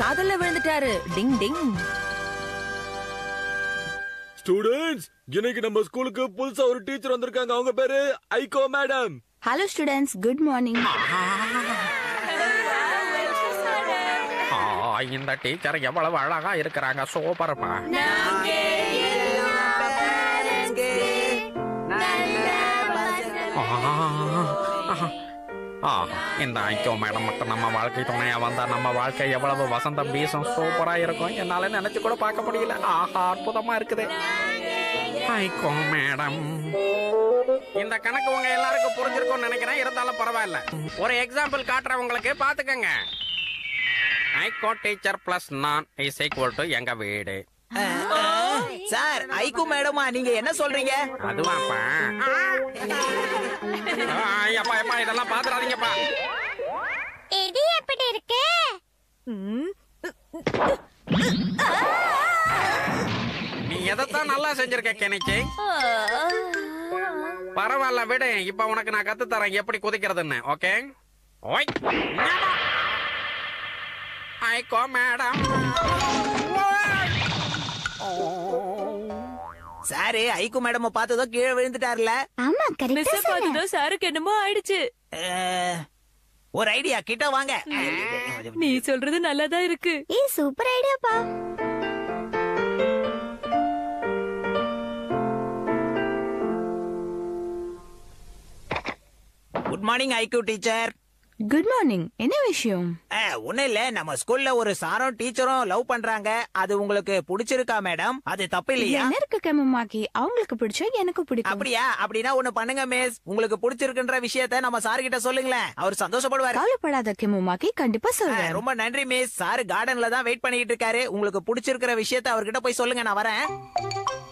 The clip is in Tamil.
காதல்ல விழுந்துட்டாரு டிங் டிங் ஸ்டூடெண்ட்ஸ் இன்னைக்கு நம்ம ஸ்கூலுக்கு புதுசா ஒரு டீச்சர் வந்திருக்காங்க அவங்க பேரு Aiko madam hello students good morning ah, இந்த டீச்சர் எவ்வளவு அழகா இருக்கிறாங்க சூப்பர்ப்பா ஆ, இந்த ஐக்கோ மேடம் மட்டும் நம்ம வாழ்க்கை துணையா வந்தா நம்ம வாழ்க்கை எவ்வளவு வசந்தம் வீசும் சூப்பரா இருக்கும் என்னால நினைச்சு கூட பார்க்க முடியல ஆஹா அற்புதமா இருக்குது ஐக்கோ மேடம் இந்த கணக்கு உங்க எல்லாருக்கும் புரிஞ்சிருக்கும்னு நினைக்கிறேன் இருந்தாலும் பரவாயில்ல ஒரு எக்ஸாம்பிள் காட்டுறேன் உங்களுக்கு பாத்துக்கங்க ஐகோ டீச்சர் பிளஸ் நான் இஸ் ஈக்குவல் டு எங்க வீடு சார் ஐக்கு மேடமா நீங்க என்ன சொல்றீங்க அதுவாப்பா ஆ, ஐயப்பா எப்பா இதெல்லாம் பாத்துறாதீங்கப்பா இது எப்படி இருக்கு நீ எதைத்தான் நல்லா செஞ்சிருக்க கெனிச்சி பரவாயில்ல விடு இப்ப உனக்கு நான் கத்து தரேன் எப்படி குதிக்கிறதுன்னு ஓகே ஓய் ஞாபகம். ஐகோ மேடம் சாரு ஐக்கு மேடம் பார்த்ததோ கீழே விழுந்துட்டாருல ஆமா கரெக்டா மிஸ் பார்த்ததும் சாருக்கு என்னமோ ஆயிடுச்சு அஹ், ஒரு ஐடியா கிட்ட வாங்க நீ சொல்றது நல்லாதான் இருக்கு ஏய் சூப்பர் ஐடியாப்பா குட் மார்னிங் ஐக்கு டீச்சர் குட் மார்னிங் என்ன விஷயம் ஒண்ணு இல்ல நம்ம ஸ்கூல்ல ஒரு சாரும் டீச்சரும் லவ் பண்றாங்க அது உங்களுக்கு பிடிச்சிருக்கா மேடம் அது தப்பு இல்லையா என்ன இருக்கு கெமமாக்கி அவங்களுக்கு பிடிச்சா எனக்கு பிடிக்கும் அப்படியா அப்படின்னா ஒண்ணு பண்ணுங்க மிஸ் உங்களுக்கு பிடிச்சிருக்குன்ற விஷயத்த நம்ம சார் கிட்ட சொல்லுங்களேன் அவர் சந்தோஷப்படுவாரு கவலைப்படாத கெமமாக்கி கண்டிப்பா ஆ, சொல்றேன் ரொம்ப நன்றி மிஸ் சார் கார்டன்ல தான் வெயிட் பண்ணிட்டு இருக்காரு உங்களுக்கு பிடிச்சிருக்கிற விஷயத்த அவர்கிட்ட போய் சொல்லுங்க நான் வரேன்